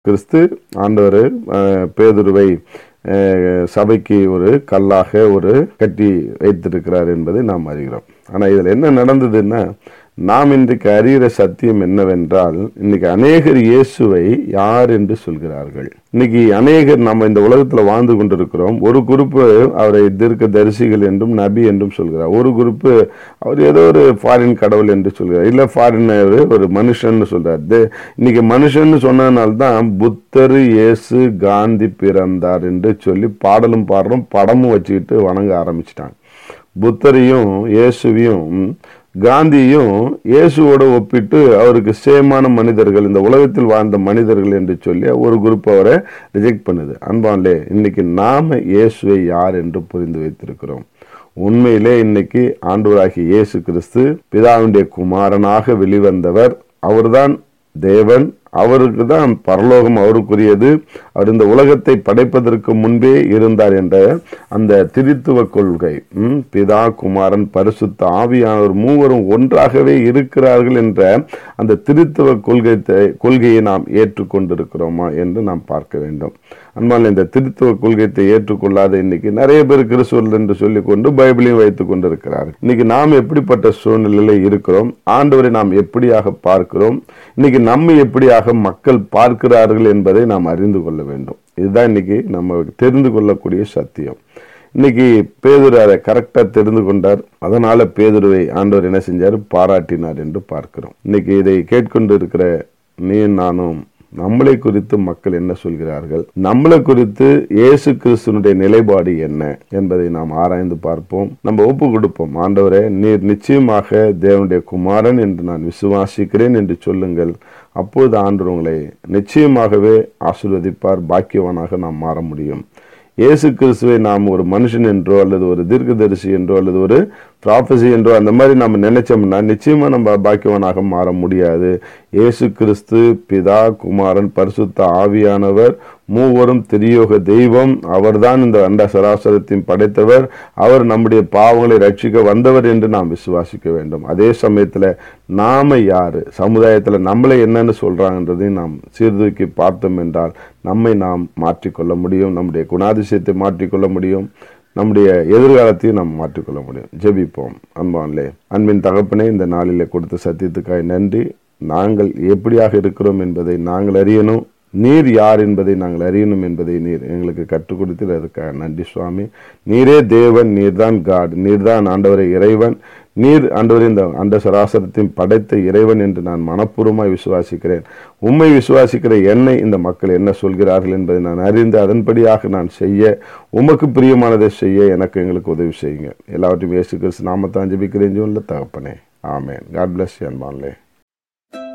கிறிஸ்து ஆண்டவர் அஹ், பேதுருவை அஹ், சபைக்கு ஒரு கல்லாக ஒரு கட்டி வைத்திருக்கிறார் என்பதை நாம் அறிகிறோம் ஆனால் இதில் என்ன நடந்ததுன்னா நாம் இன்றைக்கு அறிகிற சத்தியம் என்னவென்றால் இன்னைக்கு அநேகர் இயேசுவை யார் என்று சொல்கிறார்கள் இன்னைக்கு அநேகர் நம்ம இந்த உலகத்தில் வாழ்ந்து கொண்டிருக்கிறோம் ஒரு குரூப்பு அவரை தீர்க்க தரிசிகள் என்றும் நபி என்றும் சொல்கிறார் ஒரு குரூப்பு அவர் ஏதோ ஒரு ஃபாரின் கடவுள் என்று சொல்கிறார் இல்லை ஃபாரினர் ஒரு மனுஷன்னு சொல்றார் தே- இன்னைக்கு மனுஷன்னு சொன்னதுனால தான் புத்தர் இயேசு காந்தி பிறந்தார் என்று சொல்லி பாடலும் பாடுறோம் படமும் வச்சுக்கிட்டு வணங்க ஆரம்பிச்சிட்டாங்க புத்தரையும் இயேசுவையும் காந்தியும் இயேசுவோட ஒப்பிட்டு அவருக்கு சேமான மனிதர்கள் இந்த உலகத்தில் வாழ்ந்த மனிதர்கள் என்று சொல்லி ஒரு குரூப் அவரை ரிஜெக்ட் பண்ணுது அன்பான்லே இன்னைக்கு நாம இயேசுவை யார் என்று புரிந்து வைத்திருக்கிறோம் உண்மையிலே இன்னைக்கு ஆண்டவராகிய இயேசு கிறிஸ்து பிதாவுடைய குமாரனாக வெளிவந்தவர் அவர்தான் தேவன் அவருக்கு தான் பரலோகம் அவருக்குரியது அவர் இந்த உலகத்தை படைப்பதற்கு முன்பே இருந்தார் என்ற அந்த திரித்துவ கொள்கை ம், பிதா குமாரன் பரிசுத்த ஆவியானவர் மூவரும் ஒன்றாகவே இருக்கிறார்கள் என்ற அந்த திரித்துவ கொள்கை கொள்கையை நாம் ஏற்றுக்கொண்டிருக்கிறோமா என்று நாம் பார்க்க வேண்டும் அன்பால் இந்த திருத்துவ கொள்கையை ஏற்றுக்கொள்ளாத இன்னைக்கு நிறைய பேர் கிறிஸ்துவர்கள் என்று சொல்லிக் கொண்டு பைபிளையும் வைத்துக் கொண்டிருக்கிறார்கள் இன்னைக்கு நாம் எப்படிப்பட்ட சூழ்நிலையில இருக்கிறோம் ஆண்டவரை நாம் எப்படியாக பார்க்கிறோம் இன்னைக்கு நம்மை எப்படியாக மக்கள் பார்க்கிறார்கள் என்பதை நாம் அறிந்து கொள்ள வேண்டும் இதுதான் இன்னைக்கு நம்ம தெரிந்து கொள்ளக்கூடிய சத்தியம் இன்னைக்கு பேதுரு அதை கரெக்டா தெரிந்து கொண்டார் அதனால பேதுருவை ஆண்டவர் என்ன செஞ்சார் பாராட்டினார் என்று பார்க்கிறோம் இன்னைக்கு இதை கேட்கொண்டு இருக்கிற நீ நானும் நம்மளை குறித்து மக்கள் என்ன சொல்கிறார்கள் நம்மளை குறித்து இயேசு கிறிஸ்துனுடைய நிலைப்பாடு என்ன என்பதை நாம் ஆராய்ந்து பார்ப்போம் நம்ம ஒப்பு கொடுப்போம் ஆண்டவரே நீர் நிச்சயமாக தேவனுடைய குமாரன் என்று நான் விசுவாசிக்கிறேன் என்று சொல்லுங்கள் அப்பொழுது ஆண்டவர் உங்களை நிச்சயமாகவே ஆசீர்வதிப்பார் பாக்கியவானாக நாம் மாற முடியும் இயேசு கிறிஸ்துவை நாம் ஒரு மனுஷன் என்றோ அல்லது ஒரு தீர்க்கதரிசி என்றோ அல்லது ஒரு ப்ராஃபஸி என்றோ அந்த மாதிரி நம்ம நினைச்சோம்னா நிச்சயமா நம்ம பாக்கியவானாக மாற முடியாது இயேசு கிறிஸ்து பிதா குமாரன் பரிசுத்த ஆவியானவர் மூவரும் திரியோக தெய்வம் அவர்தான் இந்த அண்ட சராசரத்தையும் படைத்தவர் அவர் நம்முடைய பாவங்களை ரட்சிக்க வந்தவர் என்று நாம் விசுவாசிக்க வேண்டும் அதே சமயத்துல நாம யாரு சமுதாயத்துல நம்மளை என்னன்னு சொல்றாங்கன்றதையும் நாம் சீர்தூக்கி பார்த்தோம் என்றால் நம்மை நாம் மாற்றிக்கொள்ள முடியும் நம்முடைய குணாதிசயத்தை மாற்றிக்கொள்ள முடியும் நம்முடைய எதிர்காலத்தையும் நாம் மாற்றிக்கொள்ள முடியும் ஜெபிப்போம் அன்பான்லே அன்பின் தகப்பனே இந்த நாளிலே கொடுத்த சத்தியத்துக்காய் நன்றி நாங்கள் எப்படியாக இருக்கிறோம் என்பதை நாங்கள் அறியணும் நீர் யார் என்பதை நாங்கள் அறியணும் என்பதை நீர் எங்களுக்கு கற்றுக் கொடுத்து அதுக்காக நன்றி சுவாமி நீரே தேவன் நீர்தான் காட் நீர்தான் ஆண்டவரை இறைவன் நீர் ஆண்டவரை இந்த அண்ட சராசரத்தையும் படைத்த இறைவன் என்று நான் மனப்பூர்வமாய் விசுவாசிக்கிறேன் உம்மை விசுவாசிக்கிற என்னை இந்த மக்கள் என்ன சொல்கிறார்கள் என்பதை நான் அறிந்து அதன்படியாக நான் செய்ய உமக்கு பிரியமானதை செய்ய எனக்கு எங்களுக்கு உதவி செய்யுங்க எல்லாவற்றையும் இயேசு கிறிஸ்து நாமத்தான் ஜெபிக்கிறேன் சொல்ல தகப்பனே ஆமேன் காட் பிளஸ் அன்பான்லே